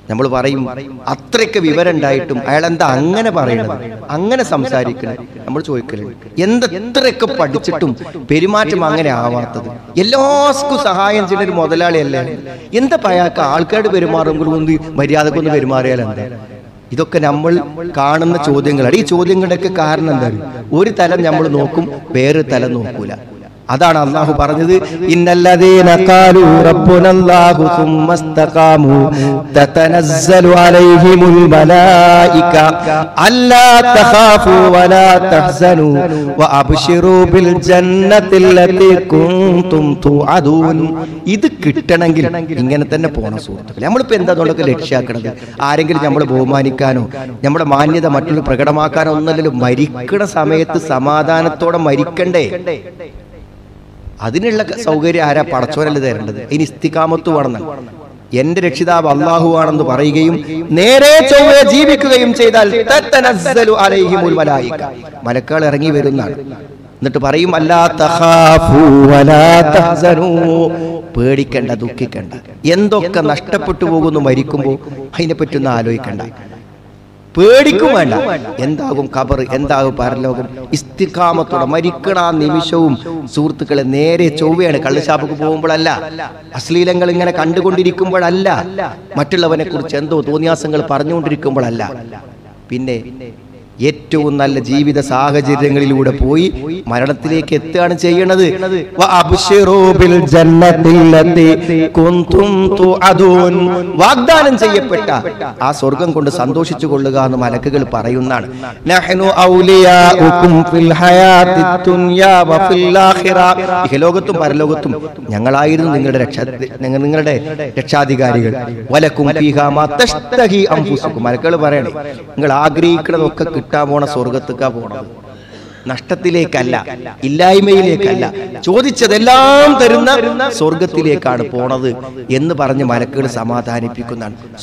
നമ്മൾ പറയും അത്രയ്ക്ക് വിവരം ഉണ്ടായിട്ടും അയാൾ എന്താ അങ്ങനെ പറയണത് അങ്ങനെ സംസാരിക്കണത് നമ്മൾ ചോദിക്കലുണ്ട് എന്താ എത്രയൊക്കെ പഠിച്ചിട്ടും പെരുമാറ്റം അങ്ങനെ ആവാത്തത് എല്ലാവർക്കും സഹായം ചെയ്യുന്ന ഒരു മുതലാളിയല്ലേ എന്താ അയാൾക്ക് ആൾക്കാരോട് പെരുമാറുമ്പോൾ ഒന്ന് മര്യാദക്കൊന്ന് പെരുമാറിയാൽ എന്താ ഇതൊക്കെ നമ്മൾ കാണുന്ന ചോദ്യങ്ങളാണ് ഈ ചോദ്യങ്ങളുടെയൊക്കെ കാരണം എന്താണ് ഒരു തലം നമ്മൾ നോക്കും വേറൊരു തലം നോക്കൂല അതാണ് അള്ളാഹു പറഞ്ഞത് ഇന്നല്ലദീന ഖാലു റബ്ബുനല്ലാഹു സുമ്മ ഇസ്തഖാമു തതനസ്സലു അലൈഹിമുൽ മലായിക അല്ലാ തഖാഫു വലാ തഹ്സനു വഅബ്ശിറൂ ബിൽ ജന്നത്തില്ലതി കുൻതും തുഅദൂൻ ഇത് കിട്ടണമെങ്കിൽ ഇങ്ങനെ തന്നെ പോണം സുഹൃത്തുക്കളെ നമ്മളിപ്പോ എന്താ അതുകൊണ്ടൊക്കെ ലക്ഷ്യാക്കണത് ആരെങ്കിലും നമ്മൾ ബഹുമാനിക്കാനോ നമ്മുടെ മാന്യത മറ്റുള്ള പ്രകടമാക്കാനോ ഒന്നല്ലല്ലോ മരിക്കണ സമയത്ത് സമാധാനത്തോടെ മരിക്കണ്ടേ അതിനുള്ള സൗകര്യം ആരാ പടച്ചോനല്ല തരേണ്ടത് ഇനി ഇസ്തികാമത്ത് വേണം എന്റെ രക്ഷിതാവ് അള്ളാഹു ആണെന്ന് പറയുകയും നേരെ ചൊവ്വെ ജീവിക്കുകയും ചെയ്താൽ തത്തനസ്സലു അലൈഹിമുൽ മലായിക മലക്കുകൾ ഇറങ്ങി വരുന്നതാണ് എന്നിട്ട് പറയും അല്ലാ തഖാഫു വലാ തഹ്സനൂ പേടിക്കണ്ട ദുഃഖിക്കണ്ട എന്തൊക്കെ നഷ്ടപ്പെട്ടു പോകുന്നു മരിക്കുമ്പോൾ അതിനെപ്പറ്റി ഒന്നും ആലോചിക്കണ്ട പേടിക്കും വേണ്ട എന്താകും ഖബർ എന്താകും പരലോകം ഇസ്തിഖാമത്തോടെ മരിക്കണ ആ നിമിഷവും സുഹൃത്തുക്കളെ നേരെ ചൊവ്വയാണ് കള്ളുഷാപ്പക്ക് പോകുമ്പോഴല്ല അശ്ലീലങ്ങൾ ഇങ്ങനെ കണ്ടുകൊണ്ടിരിക്കുമ്പോഴല്ല മറ്റുള്ളവനെ കുറിച്ച് എന്തോ തോന്നിയാസങ്ങൾ പറഞ്ഞുകൊണ്ടിരിക്കുമ്പോഴല്ല പിന്നെ ഏറ്റവും നല്ല ജീവിത സാഹചര്യങ്ങളിലൂടെ പോയി മരണത്തിലേക്ക് എത്തുകയാണ് ചെയ്യണത് വഅബ്ശിറൂ ബിൽ ജന്നത്തില്ലത്തി കുൻതും തുഅദൂൻ. വാഗ്ദാനം ചെയ്യപ്പെട്ട ആ സ്വർഗം കൊണ്ട് സന്തോഷിച്ചു കൊള്ളുക എന്ന് മലക്കുകൾ പറയുന്നതാണ് നഹ്നു ഔലിയാഉകും ഫിൽ ഹയാത്തി ദുനിയാ വഫിൽ ആഖിറ ഇഹലോകത്തും പരലോകത്തും ഞങ്ങളായിരുന്നു നിങ്ങളുടെ രക്ഷ ഞങ്ങൾ നിങ്ങളുടെ രക്ഷാധികാരികൾ വലക്കും ഫീഹാ മാ തഷ്തഹി അൻഫുസുക്കും മലക്കുകൾ പറയണേ നിങ്ങൾ ആഗ്രഹിക്കുന്നതൊക്കെ കിട്ടാൻ പോണ സ്വർഗത്തേക്കാ പോണത് നഷ്ടത്തിലേക്കല്ല ഇല്ലായ്മയിലേക്കല്ല ചോദിച്ചതെല്ലാം തരുന്ന സ്വർഗത്തിലേക്കാണ് പോണത് എന്ന് പറഞ്ഞ് മലക്കുകൾ സമാധാനിപ്പിക്കുന്നതാണ്